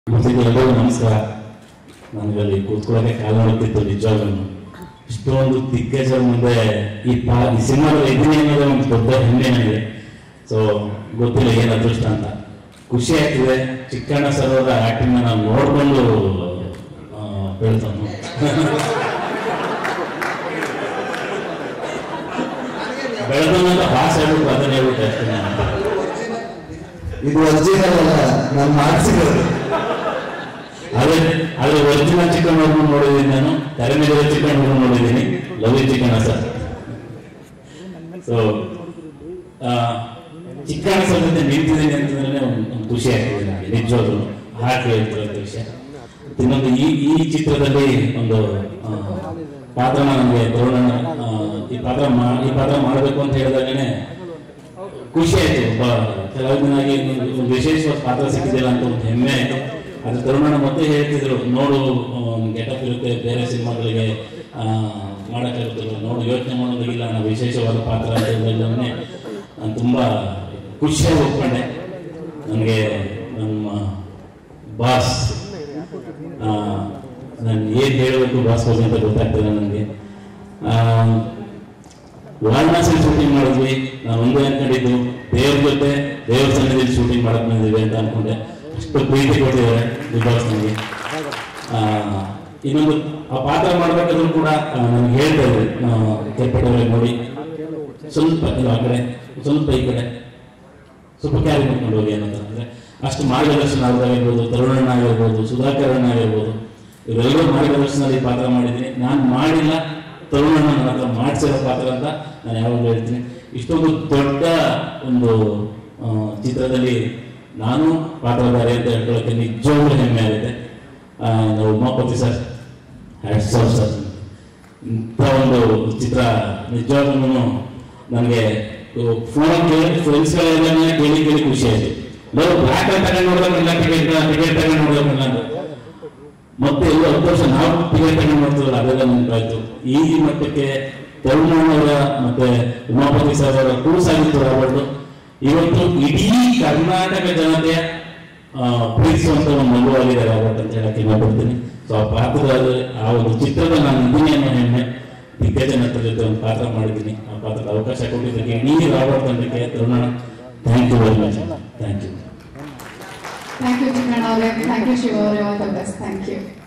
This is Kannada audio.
ಗೊತ್ತಿದ್ದು ಎಲ್ಲರಿಗೂ ನಮಸ್ಕಾರ ನನಗಲ್ಲಿ ಕೂತ್ಕೊಳ್ಳೋಕೆ ಕಾಲ ನೋಡ್ತಿತ್ತು ನಿಜವಾಗ್ಲೂ ಇಷ್ಟೊಂದು ದಿಗ್ಗಜರ ಮುಂದೆ ಈ ಪಾ ಈ ಸಿನಿಮಾದಲ್ಲಿ ಇದೀನಿ ಅನ್ನೋದೇ ಒಂದು ದೊಡ್ಡ ಹೆಮ್ಮೆ ನನಗೆ ಸೊ ಗೊತ್ತಿಲ್ಲ ಏನು ಅದೃಷ್ಟ ಅಂತ ಖುಷಿ ಆಗ್ತಿದೆ ಚಿಕ್ಕಣ್ಣ ಸರ್ ಅವರ ಆಕ್ಟಿಂಗ್ ನಾನು ನೋಡ್ಕೊಂಡು ಆ, ಬೆಳ್ತಾನು ಬೆಳೆದವನು ಅಂತ ಭಾಷೆ ಹೇಳ್ಬಿಟ್ಟು ಅದನ್ನ ಹೇಳ್ಬಿಟ್ಟು ಅಷ್ಟೇ ನಾನು. ಇದು ಒರಿಜಿನಲ್ ಅಲ್ಲ ನಾನು ಮಾಡಿಸಿರೋದು ಅದೇ ಅದೇ ಒರಿಜಿನಲ್ ಚಿಕನ್ ನೋಡ್ಕೊಂಡು ನೋಡಿದ್ದೀನಿ ನಾನು ಕರಿಮೆದಿರೋ ಚಿಕನ್ ನೋಡ್ಕೊಂಡು ನೋಡಿದ್ದೀನಿ love chicken sir so chicken sir ಜೊತೆ ನಿಂತಿದ್ದೀನಿ ಅಂತಂದ್ರೆ ಒಂದು ಒಂದು ಖುಷಿ ಆಗ್ತಿದೆ ನನಗೆ ನಿಜವಾಗ್ಲು ಹಾಕಿ ಹೇಳ್ತಿರೋಂಥ ವಿಷಯ ಇನ್ನೊಂದು ಈ ಈ ಚಿತ್ರದಲ್ಲಿ ಒಂದು ಆ, ಪಾತ್ರನ ನನಗೆ ತರುಣನ ಆ, ಈ ಪಾತ್ರ ಮಾ- ಈ ಪಾತ್ರ ಮಾಡಬೇಕು ಅಂತ ಹೇಳಿದಾಗನೇ ಖುಷಿ ಆಯ್ತು ಒಬ್ಬ ಕಲಾವಿದನಾಗಿ ಒಂದು ಒಂದು ವಿಶೇಷವಾದ ಪಾತ್ರ ಸಿಕ್ಕಿದಿಲ್ಲ ಅಂತ ಒಂದು ಹೆಮ್ಮೆ ಆಯ್ತು ಅದ್ರ ತರುಣನ ಮತ್ತೆ ಹೇಳ್ತಿದ್ರು ನೋಡು ಗೆಟಪ್ ಇರುತ್ತೆ ಬೇರೆ ಸಿನಿಮಾಗಳಿಗೆ ಮಾಡೋಕ್ಕಾಗುತ್ತಿಲ್ಲ ನೋಡು ಯೋಚನೆ ಮಾಡೋದಿಲ್ಲ ನಾವು ವಿಶೇಷವಾದ ಪಾತ್ರ ಅಂತ ಹೇಳಿದ್ರೆ ನಾನು ತುಂಬಾ ಖುಷಿಯಾಗಿ ಒಪ್ಕೊಂಡೆ ನನಗೆ ನಮ್ಮ ಬಾಸ್ ನಾನು ಏನು ಹೇಳಬೇಕು ಬಾಸ್ ಬಗ್ಗೆ ಅಂತ ಗೊತ್ತಾಗ್ತಿಲ್ಲ ನನಗೆ ವಾರಣಾಸಿ ಶೂಟಿಂಗ್ ಮಾಡಿದ್ವಿ ನಾನು ಒಂದೇ ಅನ್ಕೊಂಡಿದ್ದು ದೇವ್ರ ಜೊತೆ ದೇವ್ರ ಸನ್ನಿಧಿಯಲ್ಲಿ ಶೂಟಿಂಗ್ ಮಾಡಕ್ ಬಂದಿದ್ದೀವಿ ಅಂತ ಅನ್ಕೊಂಡೆ ಅಷ್ಟು ಪ್ರೀತಿ ಕೊಟ್ಟಿದ್ದಾರೆ ಬಿಗ್ ನನಗೆ ಆ, ಇನ್ನೊಂದು ಆ ಪಾತ್ರ ಮಾಡ್ಬೇಕಾದ್ರೂ ಕೂಡ ನನಗೆ ಹೇಳ್ತಾ ಇದ್ರು ಕೆಲ್ಪಟ್ಟವ್ರಿಗೆ ನೋಡಿ ಸ್ವಲ್ಪ ಇದು ಆ ಕಡೆ ಸ್ವಲ್ಪ ಈ ಕಡೆ ಸ್ವಲ್ಪ ಕ್ಯಾರಿ ಮಾಡ್ಕೊಂಡು ಹೋಗಿ ಅನ್ನೋದು ಅಂದ್ರೆ ಅಷ್ಟು ಮಾರ್ಗದರ್ಶನ ಅವ್ರದ್ದಾಗಿರ್ಬೋದು ತರುಣಣ್ಣ ಆಗಿರ್ಬೋದು ಸುಧಾಕರ್ ಅಣ್ಣ ಆಗಿರ್ಬೋದು ಇವರೆಲ್ಲರೂ ಮಾರ್ಗದರ್ಶನದಲ್ಲಿ ಪಾತ್ರ ಮಾಡಿದ್ದೀನಿ ನಾನು ಮಾಡಿಲ್ಲ ತರುಣಣ್ಣ ನನ್ನ ಹತ್ರ ಮಾಡಿಸಿರೋ ಪಾತ್ರ ಅಂತ ನಾನು ಯಾವಾಗಲೂ ಹೇಳ್ತೀನಿ ಇಷ್ಟೊಂದು ದೊಡ್ಡ ಒಂದು ಆ, ಚಿತ್ರದಲ್ಲಿ ನಾನು ಪಾತ್ರಧಾರಿ ಅಂತ ಹೇಳ್ಕೊಳ್ಳೋಕೆ ನಿಜವಾಗ್ಲೂ ಹೆಮ್ಮೆ ಆಗುತ್ತೆ ಆ, ನಾವು Umapathi sir hats off sir ಇಂಥ ಒಂದು ಚಿತ್ರ ನಿಜವಾಗ್ಲೂ ನನಗೆ ಫೋನ್ ಕೇಳಿ ಫ್ರೆಂಡ್ಸ್ಗಳೆಲ್ಲ ಕೇಳಿ ಕೇಳಿ ಖುಷಿ ಆಯ್ತು ನಾವು ಬ್ಲ್ಯಾಕ್ ಅಲ್ಲಿ ತಗೊಂಡು ನೋಡ್ಬೇಕಲ್ಲ ಟಿಕೆಟ್ ಟಿಕೆಟ್ ತಗೊಂಡು ನೋಡ್ಬೇಕಲ್ಲ ಅಂತ ಮತ್ತೆ ಎಲ್ಲ ಹತ್ತು ವರ್ಷ ನಾವು ಟಿಕೆಟ್ ತಗೊಂಡು ನೋಡ್ತೀವಲ್ಲ ಅದೆಲ್ಲ ನೆನಪಾಯ್ತು ಈ ಮಟ್ಟಕ್ಕೆ ತರುಣವರ ಮತ್ತೆ ಉಮಾಪತಿ ಸರ್ ಅವರ ಕೂಸಾಗಿತ್ತು ರಾಬರ್ಟ್ ಇವತ್ತು ಇಡೀ ಕರ್ನಾಟಕ ಜನತೆಯ ಆ, ಪ್ರೀತಿಸುವಂತ ಒಂದು ಮಗು ಆಗಿದೆ ರಾಬರ್ಟ್ ಅಂತ ಹೇಳಕ್ಕೆ ಇಷ್ಟಪಡ್ತೀನಿ ಸೊ ಆ ಪಾತ್ರದ ಆ ಒಂದು ಚಿತ್ರದ ನಾನು ಇದ್ದೀನಿ ಅನ್ನೋ ಹೆಮ್ಮೆ ದಿಗ್ಗಜ ನಟರ ಜೊತೆ ಒಂದು ಪಾತ್ರ ಮಾಡಿದ್ದೀನಿ ಆ ಪಾತ್ರದ ಅವಕಾಶ ಕೊಟ್ಟಿದ್ದಕ್ಕೆ ಇಡೀ ರಾಬರ್ಟ್ ತಂಡಕ್ಕೆ Tharun thank you very much thank you thank you Chikkanna ಅವರೇ ಥ್ಯಾಂಕ್ ಯು ಶಿವ ಅವರೇ all the best thank you